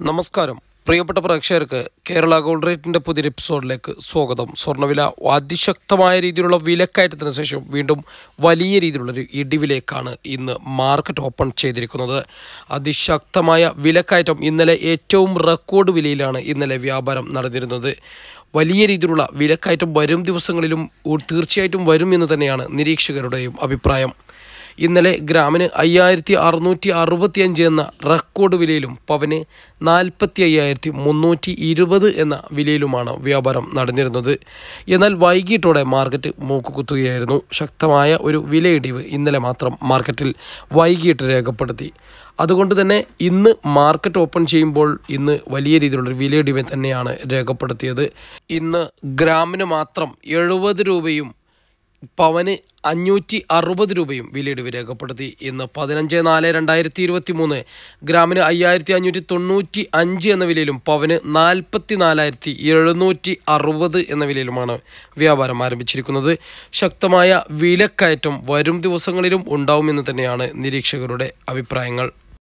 നമസ്കാരം പ്രിയപ്പെട്ട പ്രേക്ഷകർക്ക് കേരള ഗോൾഡ് റേറ്റിൻ്റെ പുതിയൊരു എപ്പിസോഡിലേക്ക് സ്വാഗതം സ്വർണ്ണവില അതിശക്തമായ രീതിയിലുള്ള വിലക്കയറ്റത്തിന് ശേഷം വീണ്ടും വലിയ രീതിയിലുള്ളൊരു ഇടിവിലേക്കാണ് ഇന്ന് മാർക്കറ്റ് ഓപ്പൺ ചെയ്തിരിക്കുന്നത് അതിശക്തമായ വിലക്കയറ്റം ഇന്നലെ ഏറ്റവും റെക്കോർഡ് വിലയിലാണ് ഇന്നലെ വ്യാപാരം നടന്നിരുന്നത് വലിയ രീതിയിലുള്ള വിലക്കയറ്റം വരും ദിവസങ്ങളിലും ഉ- തീർച്ചയായിട്ടും വരും എന്ന് തന്നെയാണ് നിരീക്ഷകരുടെയും അഭിപ്രായം ഇന്നലെ ഗ്രാമിന് അയ്യായിരത്തി അറുന്നൂറ്റി അറുപത്തിയഞ്ച് എന്ന റെക്കോർഡ് വിലയിലും പവന് നാൽപ്പത്തി അയ്യായിരത്തി മുന്നൂറ്റി ഇരുപത് എന്ന വിലയിലുമാണ് വ്യാപാരം നടന്നിരുന്നത് എന്നാൽ വൈകിട്ടോടെ മാർക്കറ്റ് മൂക്കുകുത്തുകയായിരുന്നു ശക്തമായ ഒരു വിലയിടിവ് ഇന്നലെ മാത്രം മാർക്കറ്റിൽ വൈകിട്ട് രേഖപ്പെടുത്തി അതുകൊണ്ട് തന്നെ ഇന്ന് മാർക്കറ്റ് ഓപ്പൺ ചെയ്യുമ്പോൾ ഇന്ന് വലിയ രീതിയിലുള്ളൊരു വിലയിടിവ് തന്നെയാണ് രേഖപ്പെടുത്തിയത് ഇന്ന് ഗ്രാമിന് മാത്രം എഴുപത് രൂപയും പവന് അഞ്ഞൂറ്റി അറുപത് രൂപയും വിലയിടിവ് രേഖപ്പെടുത്തി ഇന്ന് പതിനഞ്ച് നാല് രണ്ടായിരത്തി ഇരുപത്തി മൂന്ന് ഗ്രാമിന് അയ്യായിരത്തി അഞ്ഞൂറ്റി തൊണ്ണൂറ്റി അഞ്ച് എന്ന വിലയിലും പവന് നാൽപ്പത്തി നാലായിരത്തി എഴുന്നൂറ്റി അറുപത് എന്ന വിലയിലുമാണ് വ്യാപാരം ആരംഭിച്ചിരിക്കുന്നത് ശക്തമായ വിലക്കയറ്റം വരും ദിവസങ്ങളിലും ഉണ്ടാവുമെന്ന് തന്നെയാണ് നിരീക്ഷകരുടെ അഭിപ്രായങ്ങൾ